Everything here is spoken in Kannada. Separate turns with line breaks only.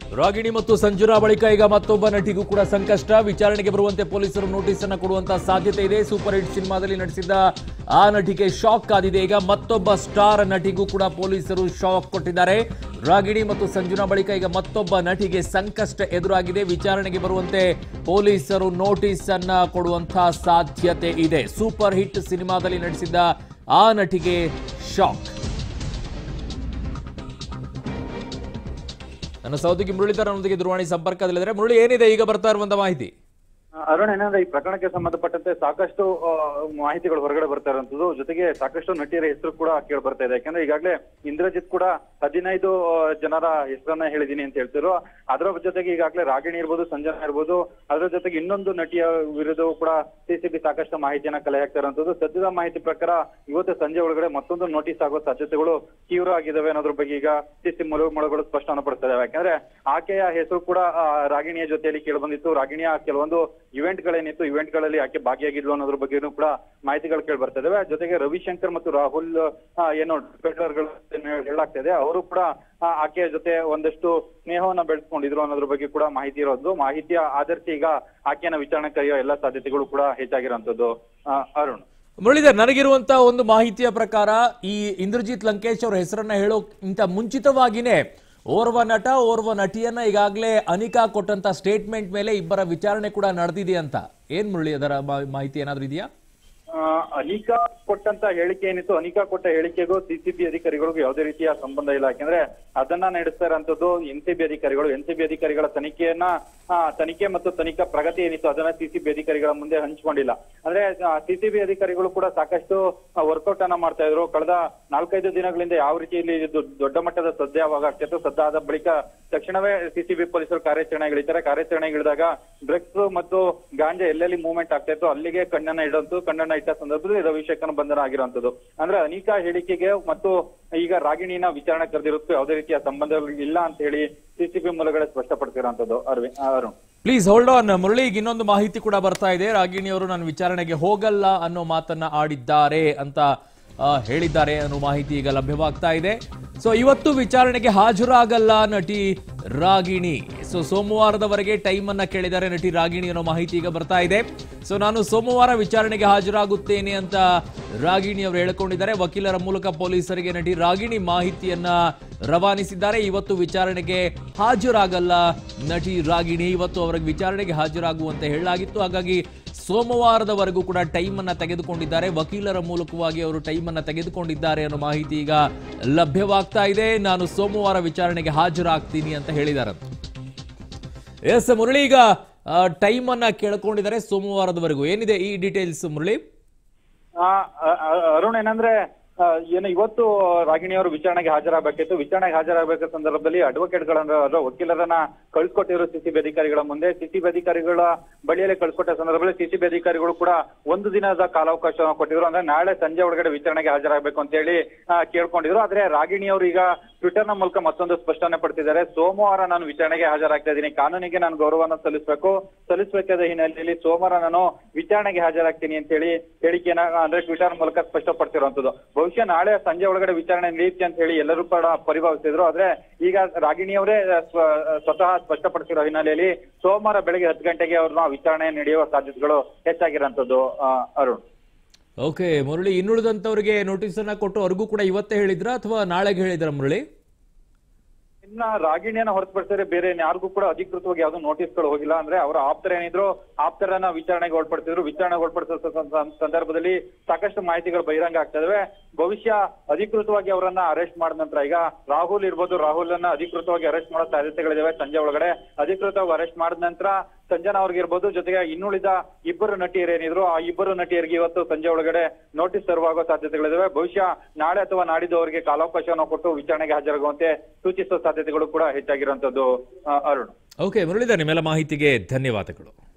ರಾಗಿಣಿ ಮತ್ತು ಸಂಜುನಾ ಬಳಿಕ ಈಗ ಮತ್ತೊಬ್ಬ ನಟಿಗೂ ಕೂಡ ಸಂಕಷ್ಟ ವಿಚಾರಣೆಗೆ ಬರುವಂತೆ ಪೊಲೀಸರು ನೋಟಿಸ್ ಅನ್ನ ಕೊಡುವಂತಹ ಸಾಧ್ಯತೆ ಇದೆ ಸೂಪರ್ ಹಿಟ್ ಸಿನಿಮಾದಲ್ಲಿ ನಟಿಸಿದ್ದ ಆ ನಟಿಗೆ ಶಾಕ್ ಕಾದಿದೆ ಈಗ ಮತ್ತೊಬ್ಬ ಸ್ಟಾರ್ ನಟಿಗೂ ಕೂಡ ಪೊಲೀಸರು ಶಾಕ್ ಕೊಟ್ಟಿದ್ದಾರೆ ರಾಗಿಣಿ ಮತ್ತು ಸಂಜುನಾ ಬಳಿಕ ಈಗ ಮತ್ತೊಬ್ಬ ನಟಿಗೆ ಸಂಕಷ್ಟ ಎದುರಾಗಿದೆ ವಿಚಾರಣೆಗೆ ಬರುವಂತೆ ಪೊಲೀಸರು ನೋಟಿಸ್ ಅನ್ನ ಕೊಡುವಂತಹ ಸಾಧ್ಯತೆ ಇದೆ ಸೂಪರ್ ಹಿಟ್ ಸಿನಿಮಾದಲ್ಲಿ ನಟಿಸಿದ್ದ ಆ ನಟಿಗೆ ಶಾಕ್ ನನ್ನ ಸೌದಿಗೆ ಮುರಳೀಧರ್ ನನ್ನೊಂದಿಗೆ ದೂರವಾಣಿ ಸಂಪರ್ಕದಲ್ಲಿದ್ದಾರೆ ಮುರಳಿ ಏನಿದೆ ಈಗ ಬರ್ತಾ ಇರುವಂತ ಮಾಹಿತಿ
ಅರುಣ್ ಏನಂದ್ರೆ ಈ ಪ್ರಕರಣಕ್ಕೆ ಸಂಬಂಧಪಟ್ಟಂತೆ ಸಾಕಷ್ಟು ಆ, ಮಾಹಿತಿಗಳು ಹೊರಗಡೆ ಬರ್ತಾ ಇರುವಂತದ್ದು ಜೊತೆಗೆ ಸಾಕಷ್ಟು ನಟಿಯರ ಹೆಸರು ಕೂಡ ಕೇಳಿ ಬರ್ತಾ ಇದೆ ಯಾಕಂದ್ರೆ ಈಗಾಗಲೇ ಇಂದ್ರಜಿತ್ ಕೂಡ ಹದಿನೈದು ಆ, ಜನರ ಹೆಸರನ್ನ ಹೇಳಿದೀನಿ ಅಂತ ಹೇಳ್ತಿದ್ರು ಅದರ ಜೊತೆಗೆ ಈಗಾಗಲೇ ರಾಗಿಣಿ ಇರ್ಬೋದು ಸಂಜನಾ ಇರ್ಬೋದು ಅದರ ಜೊತೆಗೆ ಇನ್ನೊಂದು ನಟಿಯ ವಿರುದ್ಧವೂ ಕೂಡ ಸಿಸಿಬಿ ಸಾಕಷ್ಟು ಮಾಹಿತಿಯನ್ನ ಕಲೆ ಹಾಕ್ತಾ ಇರುವಂತದ್ದು ಸದ್ಯದ ಮಾಹಿತಿ ಪ್ರಕಾರ ಇವತ್ತು ಸಂಜೆ ಒಳಗಡೆ ಮತ್ತೊಂದು ನೋಟಿಸ್ ಆಗೋ ಸಾಧ್ಯತೆಗಳು ತೀವ್ರ ಆಗಿದ್ದಾವೆ ಅನ್ನೋದ್ರ ಬಗ್ಗೆ ಈಗ ಸಿಸಿ ಮೂಲಗಳು ಸ್ಪಷ್ಟವನ್ನು ಪಡಿಸ್ತಾ ಇದಾವೆ ಯಾಕಂದ್ರೆ ಆಕೆಯ ಹೆಸರು ಕೂಡ ಆ, ರಾಗಿಣಿಯ ಜೊತೆಯಲ್ಲಿ ಕೇಳಿ ಬಂದಿತ್ತು ರಾಗಿಣಿಯ ಕೆಲವೊಂದು ಇವೆಂಟ್ ಗಳೇನಿತ್ತು ಇವೆಂಟ್ ಗಳಲ್ಲಿ ಆಕೆ ಭಾಗಿಯಾಗಿದ್ಲು ಅನ್ನೋದ್ರ ಬಗ್ಗೆನೂ ಕೂಡ ಮಾಹಿತಿಗಳು ಕೇಳಿ ಬರ್ತಾ ಇದಾವೆ ಜೊತೆಗೆ ರವಿಶಂಕರ್ ಮತ್ತು ರಾಹುಲ್ ಆ, ಏನು ಗಳು ಹೇಳಲಾಗ್ತಾ ಇದೆ ಅವರು ಕೂಡ ಆ, ಆಕೆಯ ಜೊತೆ ಒಂದಷ್ಟು ಸ್ನೇಹವನ್ನ ಬೆಳೆಸ್ಕೊಂಡಿದ್ರು ಅನ್ನೋದ್ರ ಬಗ್ಗೆ ಕೂಡ ಮಾಹಿತಿ ಇರೋದು ಮಾಹಿತಿಯ ಆಧರಿಸಿ ಈಗ ಆಕೆಯನ್ನ ವಿಚಾರಣೆ ಕರೆಯೋ ಎಲ್ಲ ಸಾಧ್ಯತೆಗಳು ಕೂಡ ಹೆಚ್ಚಾಗಿರುವಂತದ್ದು ಆ, ಅರುಣ್
ಮುರಳೀಧರ್ ನನಗಿರುವಂತ ಒಂದು ಮಾಹಿತಿಯ ಪ್ರಕಾರ ಈ ಇಂದ್ರಜಿತ್ ಲಂಕೇಶ್ ಅವರ ಹೆಸರನ್ನ ಹೇಳೋಕ್ಕಿಂತ ಮುಂಚಿತವಾಗಿನೇ ಓರ್ವ ನಟ ಓರ್ವ ನಟಿಯನ್ನ ಈಗಾಗಲೇ ಅನಿಕಾ ಕೊಟ್ಟಂತ ಸ್ಟೇಟ್ಮೆಂಟ್ ಮೇಲೆ ಇಬ್ಬರ ವಿಚಾರಣೆ ಕೂಡ ನಡೆದಿದೆ ಅಂತ ಏನ್ ಮುರಳಿ ಅದರ ಮಾ- ಮಾಹಿತಿ ಏನಾದ್ರೂ ಇದೆಯಾ
ಆ, ಅನಿಕಾ ಕೊಟ್ಟಂತ ಹೇಳಿಕೆ ಏನಿತ್ತು ಅನಿಕಾ ಕೊಟ್ಟ ಹೇಳಿಕೆಗೂ ಸಿಸಿಬಿ ಅಧಿಕಾರಿಗಳಿಗೂ ಯಾವುದೇ ರೀತಿಯ ಸಂಬಂಧ ಇಲ್ಲ ಯಾಕಂದ್ರೆ ಅದನ್ನ ನಡೆಸ್ತಾ ಇರೋಂಥದ್ದು ಎನ್ ಸಿ ಬಿ ಅಧಿಕಾರಿಗಳು ಎನ್ ಸಿ ಬಿ ಅಧಿಕಾರಿಗಳ ತನಿಖೆಯನ್ನ ಆ, ತನಿಖೆ ಮತ್ತು ತನಿಖಾ ಪ್ರಗತಿ ಏನಿತ್ತು ಅದನ್ನ ಸಿಸಿಬಿ ಅಧಿಕಾರಿಗಳ ಮುಂದೆ ಹಂಚ್ಕೊಂಡಿಲ್ಲ ಅಂದ್ರೆ ಸಿಸಿಬಿ ಅಧಿಕಾರಿಗಳು ಕೂಡ ಸಾಕಷ್ಟು ವರ್ಕೌಟ್ ಅನ್ನ ಮಾಡ್ತಾ ಇದ್ರು ಕಳೆದ ನಾಲ್ಕೈದು ದಿನಗಳಿಂದ ಯಾವ ರೀತಿಯಲ್ಲಿ ಇದು ದೊಡ್ಡ ಮಟ್ಟದ ಸದ್ಯವಾಗ ಆಗ್ತಿತ್ತು ಸದ್ಯ ಆದ ಬಳಿಕ ತಕ್ಷಣವೇ ಸಿಸಿಬಿ ಪೊಲೀಸರು ಕಾರ್ಯಾಚರಣೆಗಳಿದ್ದಾರೆ ಕಾರ್ಯಾಚರಣೆಗಿಳಿದಾಗ ಡ್ರಗ್ಸ್ ಮತ್ತು ಗಾಂಜಾ ಎಲ್ಲೆಲ್ಲಿ ಮೂವ್ಮೆಂಟ್ ಆಗ್ತಾ ಇತ್ತು ಅಲ್ಲಿಗೆ ಕಣ್ಣನ್ನ ಇಡಂತು ಕಣ್ಣನ್ನ ಇಟ್ಟ ಸಂದರ್ಭದಲ್ಲಿ ರವಿಶೇಖರ್ ಬಂಧನ ಆಗಿರುವಂತದ್ದು ಅಂದ್ರೆ ಅನೇಕ ಹೇಳಿಕೆಗೆ ಮತ್ತು ಈಗ ರಾಗಿಣಿನ ವಿಚಾರಣೆ ಕರೆದಿರೋದಕ್ಕೂ ಯಾವುದೇ ರೀತಿಯ ಸಂಬಂಧಗಳು ಇಲ್ಲ ಅಂತ ಹೇಳಿ ಸಿಸಿಬಿ ಮೂಲಗಳೇ ಸ್ಪಷ್ಟಪಡ್ತಿರೋಂಥದ್ದು Arvind Arun
please hold on Murali ಈಗ ಇನ್ನೊಂದು ಮಾಹಿತಿ ಕೂಡ ಬರ್ತಾ ಇದೆ ರಾಗಿಣಿ ಅವರು ನಾನು ವಿಚಾರಣೆಗೆ ಹೋಗಲ್ಲ ಅನ್ನೋ ಮಾತನ್ನ ಆಡಿದ್ದಾರೆ ಅಂತ ಆ, ಹೇಳಿದ್ದಾರೆ ಅನ್ನೋ ಮಾಹಿತಿ ಈಗ ಲಭ್ಯವಾಗ್ತಾ ಇದೆ ಸೊ ಇವತ್ತು ವಿಚಾರಣೆಗೆ ಹಾಜರಾಗಲ್ಲ ನಟಿ ರಾಗಿಣಿ ಸೊ ಸೋಮವಾರದವರೆಗೆ ಟೈಮ್ ಅನ್ನ ಕೇಳಿದ್ದಾರೆ ನಟಿ ರಾಗಿಣಿ ಅನ್ನೋ ಮಾಹಿತಿ ಈಗ ಬರ್ತಾ ಇದೆ ಸೊ ನಾನು ಸೋಮವಾರ ವಿಚಾರಣೆಗೆ ಹಾಜರಾಗುತ್ತೇನೆ ಅಂತ ರಾಗಿಣಿ ಅವರು ಹೇಳಿಕೊಂಡಿದ್ದಾರೆ ವಕೀಲರ ಮೂಲಕ ಪೊಲೀಸರಿಗೆ ನಟಿ ರಾಗಿಣಿ ಮಾಹಿತಿಯನ್ನ ರವಾನಿಸಿದ್ದಾರೆ ಇವತ್ತು ವಿಚಾರಣೆಗೆ ಹಾಜರಾಗಲ್ಲ ನಟಿ ರಾಗಿಣಿ ಇವತ್ತು ಅವರಿಗೆ ವಿಚಾರಣೆಗೆ ಹಾಜರಾಗುವಂತೆ ಹೇಳಲಾಗಿತ್ತು ಹಾಗಾಗಿ ಸೋಮವಾರದವರೆಗೂ ಕೂಡ ಟೈಮ್ ಅನ್ನ ತೆಗೆದುಕೊಂಡಿದ್ದಾರೆ ವಕೀಲರ ಮೂಲಕವಾಗಿ ಅವರು ಟೈಮ್ ಅನ್ನ ತೆಗೆದುಕೊಂಡಿದ್ದಾರೆ ಅನ್ನೋ ಮಾಹಿತಿ ಈಗ ಲಭ್ಯವಾಗ್ತಾ ಇದೆ ನಾನು ಸೋಮವಾರ ವಿಚಾರಣೆಗೆ ಹಾಜರಾಗ್ತೀನಿ ಅಂತ ಹೇಳಿದ್ದಾರೆ ಎಸ್ ಮುರಳಿ ಈಗ ಟೈಮ್ ಅನ್ನ ಕೇಳ್ಕೊಂಡಿದ್ದಾರೆ ಸೋಮವಾರದವರೆಗೂ ಏನಿದೆ ಈ ಡೀಟೇಲ್ಸ್ ಮುರಳಿ
ಆ, ಅ- ಅ- ಅರುಣ್ ಏನಂದ್ರೆ ಆ, ಏನು ಇವತ್ತು ರಾಗಿಣಿ ಅವರು ವಿಚಾರಣೆಗೆ ಹಾಜರಾಗಬೇಕಿತ್ತು ವಿಚಾರಣೆಗೆ ಹಾಜರಾಗಬೇಕ ಸಂದರ್ಭದಲ್ಲಿ ಅಡ್ವೊಕೇಟ್ ಗಳನ್ನ ಅಥವಾ ವಕೀಲರನ್ನ ಕಳ್ಸಿಕೊಟ್ಟಿರೋ ಸಿಸಿಬಿ ಅಧಿಕಾರಿಗಳ ಮುಂದೆ ಸಿಸಿಬಿ ಅಧಿಕಾರಿಗಳ ಬಳಿಯಲ್ಲೇ ಕಳ್ಸಿಕೊಟ್ಟ ಸಂದರ್ಭದಲ್ಲಿ ಸಿಸಿಬಿ ಅಧಿಕಾರಿಗಳು ಕೂಡ ಒಂದು ದಿನದ ಕಾಲಾವಕಾಶವನ್ನು ಕೊಟ್ಟಿದ್ರು ಅಂದ್ರೆ ನಾಳೆ ಸಂಜೆ ಒಳಗಡೆ ವಿಚಾರಣೆಗೆ ಹಾಜರಾಗಬೇಕು ಅಂತ ಹೇಳಿ ಆ, ಕೇಳ್ಕೊಂಡಿದ್ರು ಆದ್ರೆ ರಾಗಿಣಿ ಅವರು ಈಗ ಟ್ವಿಟರ್ ನ ಮೂಲಕ ಮತ್ತೊಂದು ಸ್ಪಷ್ಟನೆ ಪಡ್ತಿದ್ದಾರೆ ಸೋಮವಾರ ನಾನು ವಿಚಾರಣೆಗೆ ಹಾಜರಾಗ್ತಾ ಇದ್ದೀನಿ ಕಾನೂನಿಗೆ ನಾನು ಗೌರವನ ಸಲ್ಲಿಸಬೇಕು ಸಲ್ಲಿಸಬೇಕಾದ ಹಿನ್ನೆಲೆಯಲ್ಲಿ ಸೋಮವಾರ ನಾನು ವಿಚಾರಣೆಗೆ ಹಾಜರಾಗ್ತೀನಿ ಅಂತ ಹೇಳಿ ಹೇಳಿಕೆಯನ್ನ ಅಂದ್ರೆ ಟ್ವಿಟರ್ ಮೂಲಕ ಸ್ಪಷ್ಟಪಡ್ತಿರುವಂತದ್ದು ಬಹುಶಃ ನಾಳೆ ಸಂಜೆ ಒಳಗಡೆ ವಿಚಾರಣೆ ನಡೆಯುತ್ತೆ ಅಂತ ಹೇಳಿ ಎಲ್ಲರೂ ಕೂಡ ಪರಿಭಾವಿಸಿದ್ರು ಆದ್ರೆ ಈಗ ರಾಗಿಣಿಯವರೇ ಸ್ವ- ಸ್ವತಃ ಸ್ಪಷ್ಟಪಡಿಸಿರೋ ಹಿನ್ನೆಲೆಯಲ್ಲಿ ಸೋಮವಾರ ಬೆಳಗ್ಗೆ ಹತ್ತು ಗಂಟೆಗೆ ಅವ್ರನ್ನ ವಿಚಾರಣೆ ನಡೆಯುವ ಸಾಧ್ಯತೆಗಳು ಹೆಚ್ಚಾಗಿರೋಂಥದ್ದು ಆ, ಅರುಣ್
ಓಕೆ ಮುರಳಿ ಇನ್ನುಳಿದಂತವರಿಗೆ ನೋಟಿಸ್ ಅನ್ನ ಕೊಟ್ಟು ಅವ್ರಿಗೂ ಕೂಡ ಇವತ್ತೇ ಹೇಳಿದ್ರ ಅಥವಾ ನಾಳೆಗೆ ಹೇಳಿದ್ರ ಮುರಳಿ
ಇನ್ನ ರಾಗಿಣಿಯನ್ನ ಹೊರತುಪಡಿಸಿದ್ರೆ ಬೇರೆ ಯಾರಿಗೂ ಕೂಡ ಅಧಿಕೃತವಾಗಿ ಯಾವ್ದು ನೋಟಿಸ್ಗಳು ಹೋಗಿಲ್ಲ ಅಂದ್ರೆ ಅವರ ಆಪ್ತರ ಏನಿದ್ರು ಆಪ್ತರನ್ನ ವಿಚಾರಣೆಗೆ ಒಳಪಡಿಸಿದ್ರು ವಿಚಾರಣೆಗೆ ಒಳಪಡಿಸೋ ಸ- ಸ- ಸಂದರ್ಭದಲ್ಲಿ ಸಾಕಷ್ಟು ಮಾಹಿತಿಗಳು ಬಹಿರಂಗ ಆಗ್ತಾ ಇದಾವೆ ಭವಿಷ್ಯ ಅಧಿಕೃತವಾಗಿ ಅವರನ್ನ ಅರೆಸ್ಟ್ ಮಾಡಿದ ನಂತರ ಈಗ ರಾಹುಲ್ ಇರ್ಬೋದು ರಾಹುಲ್ ಅನ್ನ ಅಧಿಕೃತವಾಗಿ ಅರೆಸ್ಟ್ ಮಾಡೋ ಸಾಧ್ಯತೆಗಳಿದಾವೆ ಸಂಜೆ ಒಳಗಡೆ ಅಧಿಕೃತವಾಗಿ ಅರೆಸ್ಟ್ ಮಾಡಿದ ನಂತರ ಸಂಜನಾ ಅವ್ರಿಗಿರ್ಬೋದು ಜೊತೆಗೆ ಇನ್ನುಳಿದ ಇಬ್ಬರು ನಟಿಯರು ಏನಿದ್ರು ಆ ಇಬ್ಬರು ನಟಿಯರಿಗೆ ಇವತ್ತು ಸಂಜೆ ಒಳಗಡೆ ನೋಟಿಸ್ ಸರ್ವಾಗೋ ಸಾಧ್ಯತೆಗಳಿದಾವೆ ಬಹುಶಃ ನಾಳೆ ಅಥವಾ ನಾಡಿದ್ದು ಅವರಿಗೆ ಕಾಲಾವಕಾಶವನ್ನು ಕೊಟ್ಟು ವಿಚಾರಣೆಗೆ ಹಾಜರಾಗುವಂತೆ ಸೂಚಿಸುವ ಸಾಧ್ಯತೆಗಳು ಕೂಡ ಹೆಚ್ಚಾಗಿರುವಂತದ್ದು ಅರುಣ್
ಓಕೆ ಮುರಳೀಧರ್ ನಿಮ್ಮೆಲ್ಲ ಮಾಹಿತಿಗೆ ಧನ್ಯವಾದಗಳು